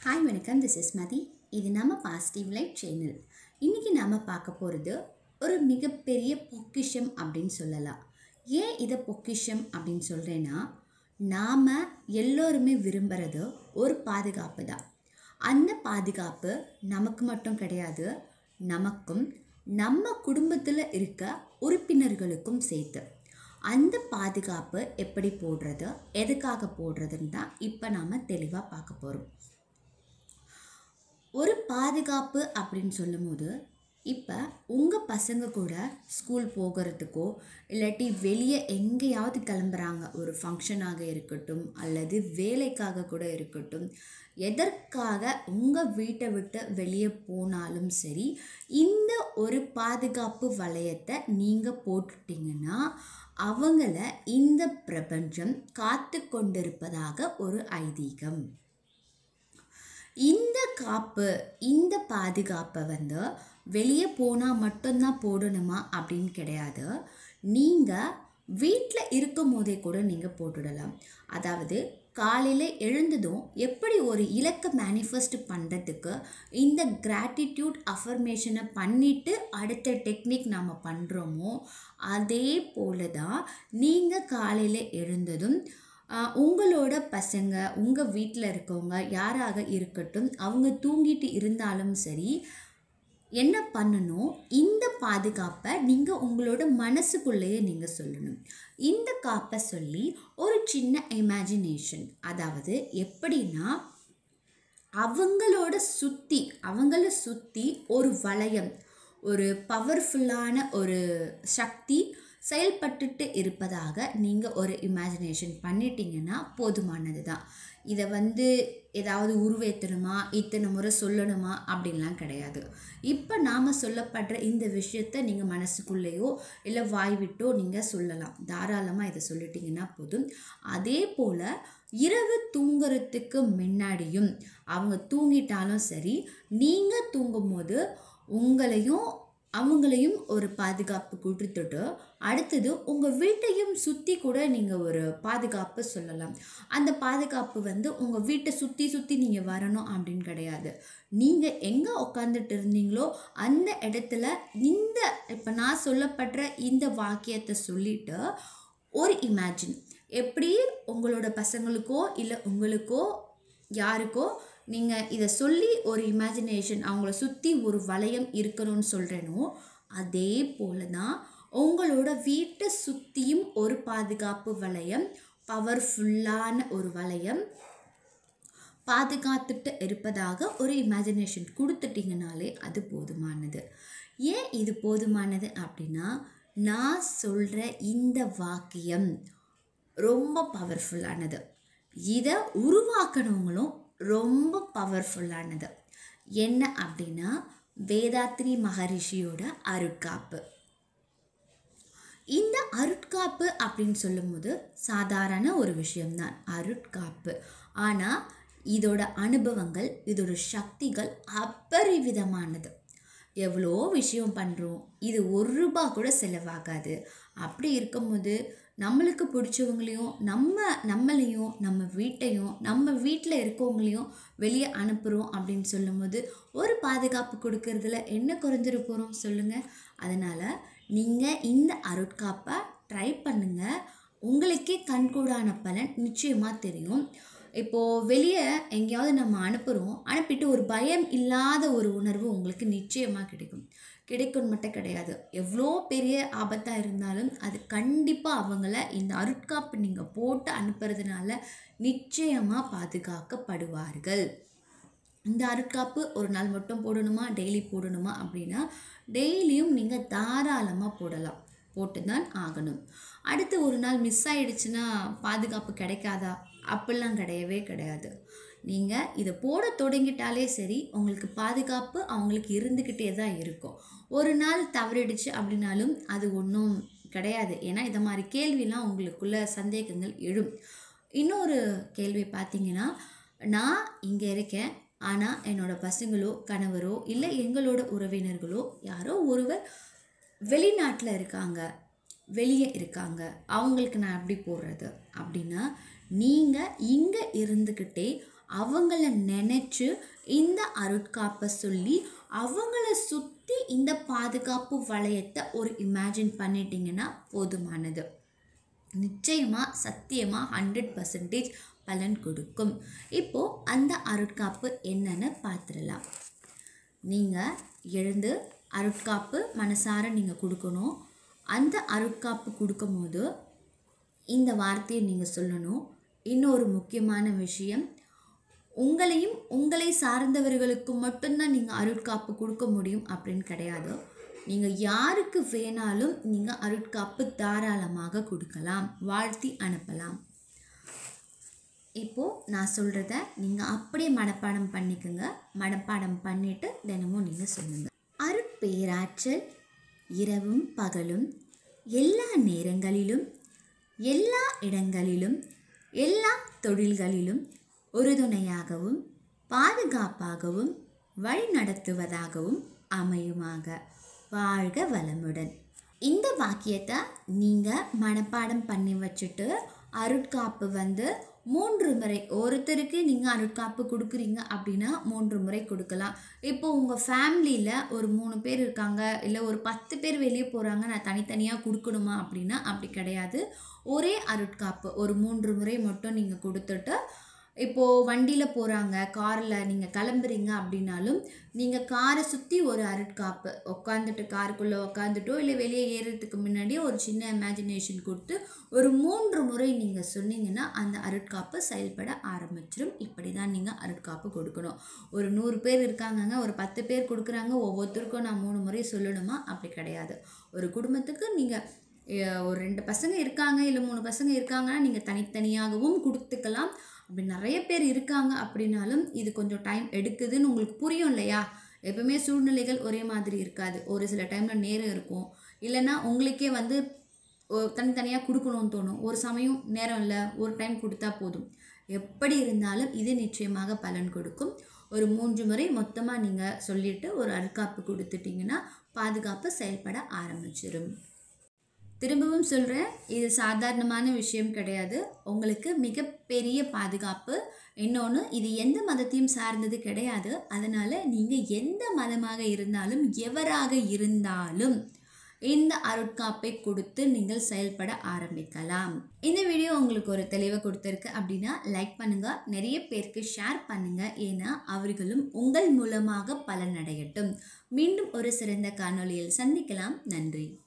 hi வணக்கம் this is மதி இது நம்ம பாசிட்டிவ் லைட் சேனல் இன்றைக்கி நாம் பார்க்க போகிறது ஒரு மிகப்பெரிய பொக்கிஷம் அப்படின்னு சொல்லலாம் ஏன் இதை பொக்கிஷம் அப்படின்னு சொல்கிறேன்னா நாம் எல்லோருமே விரும்புகிறது ஒரு பாதுகாப்பு தான் அந்த பாதுகாப்பு நமக்கு மட்டும் கிடையாது நமக்கும் நம்ம குடும்பத்தில் இருக்க உறுப்பினர்களுக்கும் சேர்த்து அந்த பாதுகாப்பு எப்படி போடுறது எதுக்காக போடுறதுன்னு தான் இப்போ நாம் தெளிவாக பார்க்க போகிறோம் ஒரு பாதுகாப்பு அப்படின்னு சொல்லும்போது இப்போ உங்கள் பசங்க கூட ஸ்கூல் போகிறதுக்கோ இல்லாட்டி வெளியே எங்கேயாவது கிளம்புறாங்க ஒரு ஃபங்க்ஷனாக இருக்கட்டும் அல்லது வேலைக்காக கூட இருக்கட்டும் எதற்காக உங்கள் வீட்டை விட்டு வெளியே போனாலும் சரி இந்த ஒரு பாதுகாப்பு வளையத்தை நீங்கள் போட்டுட்டீங்கன்னா அவங்கள இந்த பிரபஞ்சம் காத்து கொண்டிருப்பதாக ஒரு ஐதீகம் இந்த காப்பு இந்த பாதுகாப்பை வந்து வெளியே போனால் மட்டும்தான் போடணுமா அப்படின்னு கிடையாது நீங்கள் வீட்டில் இருக்கும் போதே கூட நீங்கள் போட்டுடலாம் அதாவது காலையில் எழுந்ததும் எப்படி ஒரு இலக்கை மேனிஃபெஸ்ட் பண்ணுறதுக்கு இந்த கிராட்டிடியூட் அஃபர்மேஷனை பண்ணிவிட்டு அடுத்த டெக்னிக் நாம் பண்ணுறோமோ அதே போல தான் நீங்கள் காலையில் எழுந்ததும் ஆஹ் உங்களோட பசங்க உங்கள் வீட்டில் இருக்கவங்க யாராக இருக்கட்டும் அவங்க தூங்கிட்டு இருந்தாலும் சரி என்ன பண்ணணும் இந்த பாதுகாப்பை நீங்கள் உங்களோட மனசுக்குள்ளேயே நீங்கள் சொல்லணும் இந்த காப்பை சொல்லி ஒரு சின்ன இமேஜினேஷன் அதாவது எப்படின்னா அவங்களோட சுற்றி அவங்கள சுற்றி ஒரு வளையம் ஒரு பவர்ஃபுல்லான ஒரு சக்தி செயல்பட்டுட்டு இருப்பதாக நீங்கள் ஒரு இமேஜினேஷன் பண்ணிட்டீங்கன்னா போதுமானது தான் இதை வந்து ஏதாவது உருவேற்றணுமா இத்தனை முறை சொல்லணுமா அப்படின்லாம் கிடையாது இப்போ நாம் சொல்லப்படுற இந்த விஷயத்த நீங்கள் மனசுக்குள்ளேயோ இல்லை வாய் விட்டோ நீங்கள் சொல்லலாம் தாராளமாக இதை சொல்லிட்டீங்கன்னா போதும் அதே போல் இரவு தூங்குறதுக்கு முன்னாடியும் அவங்க தூங்கிட்டாலும் சரி நீங்கள் தூங்கும்போது உங்களையும் அவங்களையும் ஒரு பாதுகாப்பு கொடுத்துட்டு அடுத்தது உங்கள் வீட்டையும் சுற்றி கூட நீங்கள் ஒரு பாதுகாப்பு சொல்லலாம் அந்த பாதுகாப்பு வந்து உங்கள் வீட்டை சுற்றி சுற்றி நீங்கள் வரணும் அப்படின்னு கிடையாது நீங்கள் எங்கே உட்காந்துட்டு இருந்தீங்களோ அந்த இடத்துல இந்த இப்போ நான் சொல்லப்படுற இந்த வாக்கியத்தை சொல்லிட்டு ஒரு இமேஜின் எப்படி உங்களோட பசங்களுக்கோ இல்லை உங்களுக்கோ யாருக்கோ நீங்கள் இதை சொல்லி ஒரு இமேஜினேஷன் அவங்கள சுற்றி ஒரு வளையம் இருக்கணும்னு சொல்கிறேனோ அதே போல தான் உங்களோட வீட்டை சுற்றியும் ஒரு பாதுகாப்பு வளையம் பவர்ஃபுல்லான ஒரு வளையம் பாதுகாத்துட்டு இருப்பதாக ஒரு இமேஜினேஷன் கொடுத்துட்டிங்கனாலே அது போதுமானது ஏன் இது போதுமானது அப்படின்னா நான் சொல்கிற இந்த வாக்கியம் ரொம்ப பவர்ஃபுல்லானது இதை உருவாக்கணவங்களும் ரொம்ப பவர்ஃபுல்லானது என்ன அப்படின்னா வேதாத்ரி மகரிஷியோட அருட்காப்பு இந்த அருட்காப்பு அப்படின்னு சொல்லும்போது சாதாரண ஒரு விஷயம்தான் அருட்காப்பு ஆனால் இதோட அனுபவங்கள் இதோட சக்திகள் அபரிவிதமானது எவ்வளோ விஷயம் பண்ணுறோம் இது ஒரு ரூபா கூட செலவாகாது அப்படி இருக்கும்போது நம்மளுக்கு பிடிச்சவங்களையும் நம்ம நம்மளையும் நம்ம வீட்டையும் நம்ம வீட்டில் இருக்கவங்களையும் வெளியே அனுப்புகிறோம் அப்படின்னு சொல்லும்போது ஒரு பாதுகாப்பு கொடுக்கறதுல என்ன குறைஞ்சிட போகிறோம் சொல்லுங்கள் அதனால் நீங்கள் இந்த அருட்காப்பை ட்ரை பண்ணுங்கள் உங்களுக்கே கண்கூடான பலன் நிச்சயமாக தெரியும் இப்போது வெளியே எங்கேயாவது நம்ம அனுப்புகிறோம் அனுப்பிட்டு ஒரு பயம் இல்லாத ஒரு உணர்வு உங்களுக்கு நிச்சயமாக கிடைக்கும் கிடைக்கும் மட்டும் கிடையாது எவ்வளோ பெரிய ஆபத்தாக இருந்தாலும் அது கண்டிப்பாக அவங்கள இந்த அருட்காப்பு நீங்கள் போட்டு அனுப்புறதுனால நிச்சயமாக பாதுகாக்கப்படுவார்கள் இந்த அருட்காப்பு ஒரு நாள் மட்டும் போடணுமா டெய்லி போடணுமா அப்படின்னா டெய்லியும் நீங்கள் தாராளமாக போடலாம் போட்டு தான் ஆகணும் அடுத்து ஒரு நாள் மிஸ் ஆயிடுச்சுன்னா பாதுகாப்பு கிடைக்காதா அப்படிலாம் கிடையவே கிடையாது நீங்கள் இதை போட தொடங்கிட்டாலே சரி உங்களுக்கு பாதுகாப்பு அவங்களுக்கு இருந்துக்கிட்டே தான் இருக்கும் ஒரு நாள் தவறிடுச்சு அப்படின்னாலும் அது ஒன்றும் கிடையாது ஏன்னா இந்த மாதிரி கேள்விலாம் உங்களுக்குள்ள சந்தேகங்கள் எழும் இன்னொரு கேள்வி பார்த்தீங்கன்னா நான் இங்கே இருக்கேன் ஆனால் என்னோடய பசங்களோ கணவரோ இல்லை எங்களோட உறவினர்களோ யாரோ ஒருவர் வெளிநாட்டில் இருக்காங்க வெளியே இருக்காங்க அவங்களுக்கு நான் எப்படி போடுறது அப்படின்னா நீங்கள் இங்கே இருந்துக்கிட்டே அவங்கள நினச்சி இந்த அருட்காப்பை சொல்லி அவங்கள சுற்றி இந்த பாதுகாப்பு வளையத்தை ஒரு இமேஜின் பண்ணிட்டீங்கன்னா போதுமானது நிச்சயமாக சத்தியமாக ஹண்ட்ரட் பர்சன்டேஜ் பலன் கொடுக்கும் இப்போது அந்த அருட்காப்பு என்னன்னு பார்த்துடலாம் நீங்கள் எழுந்து அருட்காப்பு மனசார நீங்கள் கொடுக்கணும் அந்த அருட்காப்பு கொடுக்கும்போது இந்த வார்த்தையை நீங்கள் சொல்லணும் இன்னொரு முக்கியமான விஷயம் உங்களையும் உங்களை சார்ந்தவர்களுக்கு மட்டும்தான் நீங்கள் அருட்காப்பு கொடுக்க முடியும் அப்படின்னு கிடையாது நீங்கள் யாருக்கு வேணாலும் நீங்கள் அருட்காப்பு தாராளமாக கொடுக்கலாம் வாழ்த்தி அனுப்பலாம் இப்போது நான் சொல்கிறத நீங்கள் அப்படியே மனப்பாடம் பண்ணிக்கோங்க மனப்பாடம் பண்ணிவிட்டு தினமும் நீங்கள் சொல்லுங்கள் அருட்பேராற்றல் இரவும் பகலும் எல்லா நேரங்களிலும் எல்லா இடங்களிலும் எல்லா தொழில்களிலும் உறுதுணையாகவும் பாதுகாப்பாகவும் வழிநடத்துவதாகவும் அமையுமாக வாழ்க வளமுடன் இந்த வாக்கியத்தை நீங்கள் மனப்பாடம் பண்ணி வச்சுட்டு அருட்காப்பு வந்து மூன்று முறை ஒருத்தருக்கு நீங்கள் அருட்காப்பு கொடுக்குறீங்க அப்படின்னா மூன்று முறை கொடுக்கலாம் இப்போ உங்கள் ஃபேமிலியில் ஒரு மூணு பேர் இருக்காங்க இல்லை ஒரு பத்து பேர் வெளியே போகிறாங்க நான் தனித்தனியாக கொடுக்கணுமா அப்படின்னா அப்படி கிடையாது ஒரே அருட்காப்பு ஒரு மூன்று முறை மட்டும் நீங்கள் கொடுத்துட்டு இப்போது வண்டியில் போகிறாங்க காரில் நீங்கள் கிளம்புறீங்க அப்படின்னாலும் நீங்கள் காரை சுற்றி ஒரு அருட்காப்பு உட்காந்துட்டு காருக்குள்ளே உட்காந்துட்டோ இல்லை வெளியே ஏறுறதுக்கு முன்னாடியே ஒரு சின்ன இமேஜினேஷன் கொடுத்து ஒரு மூன்று முறை நீங்கள் சொன்னீங்கன்னா அந்த அருட்காப்பு செயல்பட ஆரம்பிச்சிடும் இப்படி தான் நீங்கள் அருட்காப்பு கொடுக்கணும் ஒரு நூறு பேர் இருக்காங்கங்க ஒரு பத்து பேர் கொடுக்குறாங்க ஒவ்வொருத்தருக்கும் நான் மூணு முறை சொல்லணுமா அப்படி கிடையாது ஒரு குடும்பத்துக்கு நீங்கள் அஹ், ஒரு ரெண்டு பசங்க இருக்காங்க இல்லை மூணு பசங்க இருக்காங்கன்னா நீங்கள் தனித்தனியாகவும் கொடுத்துக்கலாம் அப்படி நிறைய பேர் இருக்காங்க அப்படின்னாலும் இது கொஞ்சம் டைம் எடுக்குதுன்னு உங்களுக்கு புரியும் இல்லையா எப்பவுமே சூழ்நிலைகள் ஒரே மாதிரி இருக்காது ஒரு சில டைமில் நேரம் இருக்கும் இல்லைன்னா உங்களுக்கே வந்து ஒ- தனித்தனியாக கொடுக்கணும்னு தோணும் ஒரு சமயம் நேரம் இல்லை ஒரு டைம் கொடுத்தா போதும் எப்படி இருந்தாலும் இது நிச்சயமாக பலன் கொடுக்கும் ஒரு மூன்று முறை மொத்தமாக நீங்கள் சொல்லிட்டு ஒரு அருட்காப்பு கொடுத்துட்டிங்கன்னா பாதுகாப்பு செயல்பட ஆரம்பிச்சிடும் திரும்பவும் சொல்கிறேன் இது சாதாரணமான விஷயம் கிடையாது உங்களுக்கு மிகப்பெரிய பாதுகாப்பு இன்னொன்று இது எந்த மதத்தையும் சார்ந்தது கிடையாது அதனால் நீங்கள் எந்த மதமாக இருந்தாலும் எவராக இருந்தாலும் இந்த அருட்காப்பை கொடுத்து நீங்கள் செயல்பட ஆரம்பிக்கலாம் இந்த வீடியோ உங்களுக்கு ஒரு தெளிவை கொடுத்துருக்கு அப்படின்னா லைக் பண்ணுங்கள் நிறைய பேருக்கு ஷேர் பண்ணுங்கள் ஏன்னா அவர்களும் உங்கள் மூலமாக பலனடையட்டும் மீண்டும் ஒரு சிறந்த காணொளியில் சந்திக்கலாம் நன்றி